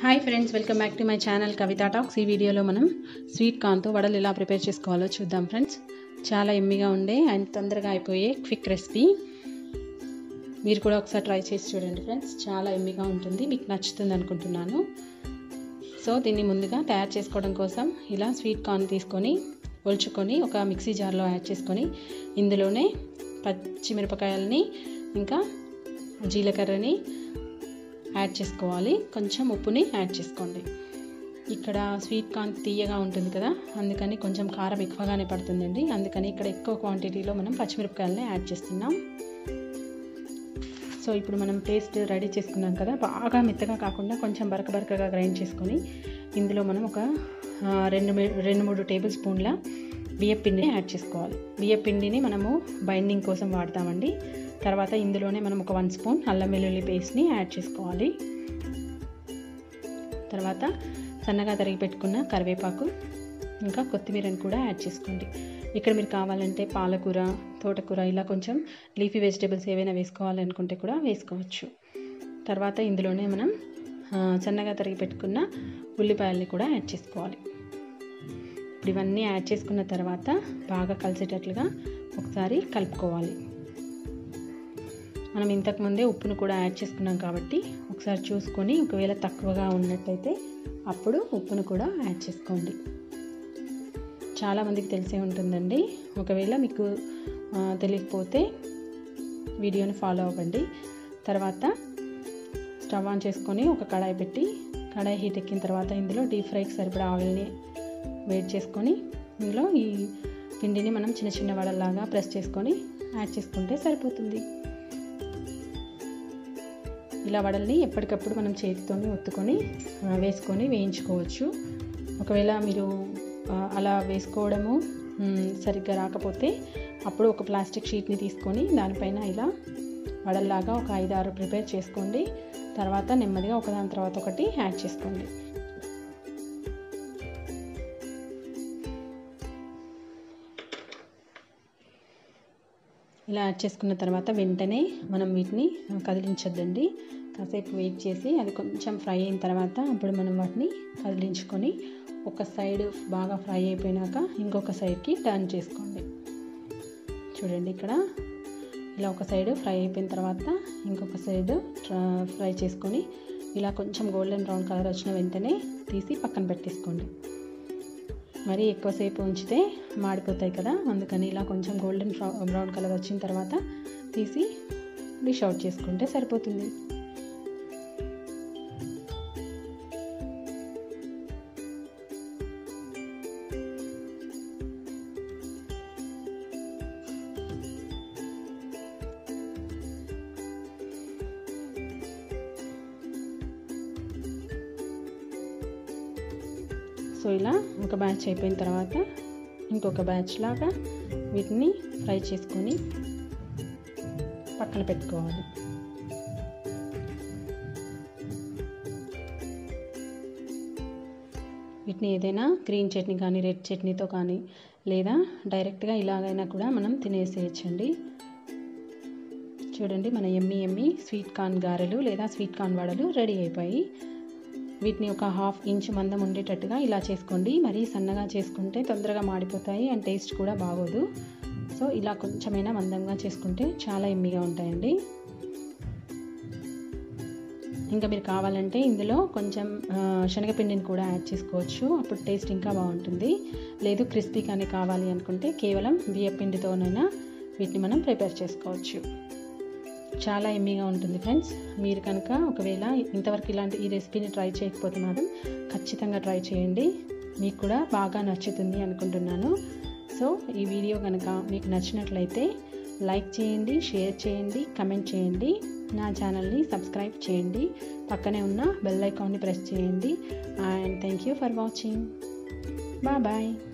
hi friends welcome back to my channel Kavitha talks ఈ వీడియోలో మనం స్వీట్ కార్న్తో వడలు ఎలా ప్రిపేర్ చేసుకోవాలో చూద్దాం ఫ్రెండ్స్ చాలా ఎమ్మిగా ఉండే అండ్ తొందరగా అయిపోయే క్విక్ రెసిపీ మీరు కూడా ఒకసారి ట్రై చేసి చూడండి ఫ్రెండ్స్ చాలా ఎమ్మిగా ఉంటుంది మీకు నచ్చుతుంది అనుకుంటున్నాను సో దీన్ని ముందుగా తయారు చేసుకోవడం కోసం ఇలా స్వీట్ కార్న్ తీసుకొని ఒలుచుకొని ఒక మిక్సీ జార్లో యాడ్ చేసుకొని ఇందులోనే పచ్చిమిరపకాయలని ఇంకా జీలకర్రని యాడ్ చేసుకోవాలి కొంచెం ఉప్పుని యాడ్ చేసుకోండి ఇక్కడ స్వీట్ కార్న్ తీయగా ఉంటుంది కదా అందుకని కొంచెం కారం ఎక్కువగానే పడుతుందండి అందుకని ఇక్కడ ఎక్కువ క్వాంటిటీలో మనం పచ్చిమిరపకాయలని యాడ్ చేస్తున్నాం సో ఇప్పుడు మనం పేస్ట్ రెడీ చేసుకున్నాం కదా బాగా మెత్తగా కాకుండా కొంచెం బరక బరకగా గ్రైండ్ చేసుకొని ఇందులో మనం ఒక రెండు రెండు మూడు టేబుల్ స్పూన్ల బియ్య పిండిని యాడ్ చేసుకోవాలి బియ్య పిండిని మనము బైండింగ్ కోసం వాడతామండి తర్వాత ఇందులోనే మనం ఒక వన్ స్పూన్ అల్లం వెల్లుల్లి పేస్ట్ని యాడ్ చేసుకోవాలి తర్వాత సన్నగా తరిగి పెట్టుకున్న కరివేపాకు ఇంకా కొత్తిమీరని కూడా యాడ్ చేసుకోండి ఇక్కడ మీరు కావాలంటే పాలకూర తోటకూర ఇలా కొంచెం లీఫీ వెజిటేబుల్స్ ఏవైనా వేసుకోవాలనుకుంటే కూడా వేసుకోవచ్చు తర్వాత ఇందులోనే మనం సన్నగా తరిగి పెట్టుకున్న ఉల్లిపాయల్ని కూడా యాడ్ చేసుకోవాలి ఇప్పుడు ఇవన్నీ యాడ్ చేసుకున్న తర్వాత బాగా కలిసేటట్లుగా ఒకసారి కలుపుకోవాలి మనం ఇంతకుముందే ఉప్పును కూడా యాడ్ చేసుకున్నాం కాబట్టి ఒకసారి చూసుకొని ఒకవేళ తక్కువగా ఉన్నట్టయితే అప్పుడు ఉప్పును కూడా యాడ్ చేసుకోండి చాలామందికి తెలిసే ఉంటుందండి ఒకవేళ మీకు తెలియకపోతే వీడియోని ఫాలో అవ్వండి తర్వాత స్టవ్ ఆన్ చేసుకొని ఒక కడాయి పెట్టి కడాయి హీట్ ఎక్కిన తర్వాత ఇందులో డీప్ ఫ్రైకి సరిపడా ఆయిల్ని వేడి చేసుకొని ఇందులో ఈ పిండిని మనం చిన్న చిన్న వడల్లాగా ప్రెస్ చేసుకొని యాడ్ చేసుకుంటే సరిపోతుంది ఇలా వడల్ని ఎప్పటికప్పుడు మనం చేతితోనే ఒత్తుకొని వేసుకొని వేయించుకోవచ్చు ఒకవేళ మీరు అలా వేసుకోవడము సరిగ్గా రాకపోతే అప్పుడు ఒక ప్లాస్టిక్ షీట్ని తీసుకొని దానిపైన ఇలా వడల్లాగా ఒక ఐదు ఆరు ప్రిపేర్ చేసుకోండి తర్వాత నెమ్మదిగా ఒకదాని తర్వాత ఒకటి యాడ్ చేసుకోండి ఇలా యాడ్ చేసుకున్న తర్వాత వెంటనే మనం వీటిని కదిలించొద్దండి కాసేపు వెయిట్ చేసి అది కొంచెం ఫ్రై అయిన తర్వాత అప్పుడు మనం వాటిని కదిలించుకొని ఒక సైడ్ బాగా ఫ్రై అయిపోయినాక ఇంకొక సైడ్కి టర్న్ చేసుకోండి చూడండి ఇక్కడ ఇలా ఒక సైడ్ ఫ్రై అయిపోయిన తర్వాత ఇంకొక సైడ్ ఫ్రై చేసుకొని ఇలా కొంచెం గోల్డెన్ బ్రౌన్ కలర్ వచ్చిన వెంటనే తీసి పక్కన పెట్టేసుకోండి మరీ ఎక్కువసేపు ఉంచితే మాడిపోతాయి కదా అందుకని ఇలా కొంచెం గోల్డెన్ బ్రౌన్ కలర్ వచ్చిన తర్వాత తీసి డిష్ అవుట్ చేసుకుంటే సరిపోతుంది సో ఇలా ఒక బ్యాచ్ అయిపోయిన తర్వాత ఇంకొక బ్యాచ్ లాగా వీటిని ఫ్రై చేసుకొని పక్కన పెట్టుకోవాలి వీటిని ఏదైనా గ్రీన్ చట్నీ కానీ రెడ్ చట్నీతో కానీ లేదా డైరెక్ట్గా ఇలాగైనా కూడా మనం తినేసేయచ్చండి చూడండి మన ఎమ్మి ఎమ్మి స్వీట్ కార్న్ గారెలు లేదా స్వీట్ కార్న్ వడలు రెడీ అయిపోయి వీటిని ఒక హాఫ్ ఇంచ్ మందం ఉండేటట్టుగా ఇలా చేసుకోండి మరీ సన్నగా చేసుకుంటే తొందరగా మాడిపోతాయి అండ్ టేస్ట్ కూడా బాగోదు సో ఇలా కొంచెమైనా మందంగా చేసుకుంటే చాలా ఎమ్మిగా ఉంటాయండి ఇంకా మీరు కావాలంటే ఇందులో కొంచెం శనగపిండిని కూడా యాడ్ చేసుకోవచ్చు అప్పుడు టేస్ట్ ఇంకా బాగుంటుంది లేదు క్రిస్పీగానే కావాలి అనుకుంటే కేవలం బియ్యపిండితోనైనా వీటిని మనం ప్రిపేర్ చేసుకోవచ్చు చాలా ఎమ్మీగా ఉంటుంది ఫ్రెండ్స్ మీరు కనుక ఒకవేళ ఇంతవరకు ఇలాంటి ఈ రెసిపీని ట్రై చేయకపోతే మాత్రం ఖచ్చితంగా ట్రై చేయండి మీకు కూడా బాగా నచ్చుతుంది అనుకుంటున్నాను సో ఈ వీడియో కనుక మీకు నచ్చినట్లయితే లైక్ చేయండి షేర్ చేయండి కమెంట్ చేయండి నా ఛానల్ని సబ్స్క్రైబ్ చేయండి పక్కనే ఉన్న బెల్ ఐకాన్ని ప్రెస్ చేయండి and thank you for watching bye bye